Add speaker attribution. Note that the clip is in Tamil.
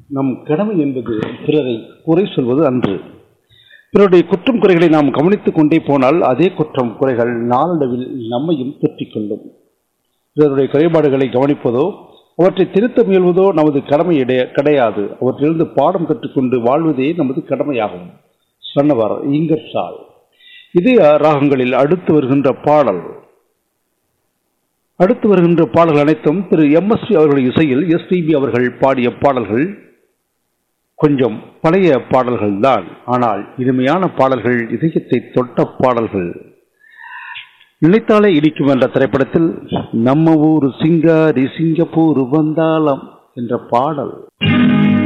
Speaker 1: நம் கடமை என்பது பிறரை குறை சொல்வது அன்று பிறருடைய குற்றம் குறைகளை நாம் கவனித்துக் கொண்டே போனால் அதே குற்றம் குறைகள் நாளடைவில் நம்மையும் தொற்றிக் கொள்ளும் பிறருடைய குறைபாடுகளை கவனிப்பதோ அவற்றை திருத்த முயல்வதோ நமது கடமை இடைய- கிடையாது அவற்றிலிருந்து பாடம் கற்றுக்கொண்டு வாழ்வதே நமது கடமையாகும் சொன்னவர் இங்கர்சால் இதய ராகங்களில் அடுத்து வருகின்ற பாடல் அடுத்து வருகின்ற பாடல்கள் அனைத்தும் திரு எம்எஸ்வி அவர்கள் இசையில் எஸ்பிபி அவர்கள் பாடிய பாடல்கள் கொஞ்சம் பழைய பாடல்கள் தான் ஆனால் இனிமையான பாடல்கள் இதயத்தை தொட்ட பாடல்கள் நினைத்தாலே இடிக்கும் என்ற திரைப்படத்தில் நம்ம ஊர் சிங்காரி சிங்கப்பூர் வந்தாலம் என்ற பாடல்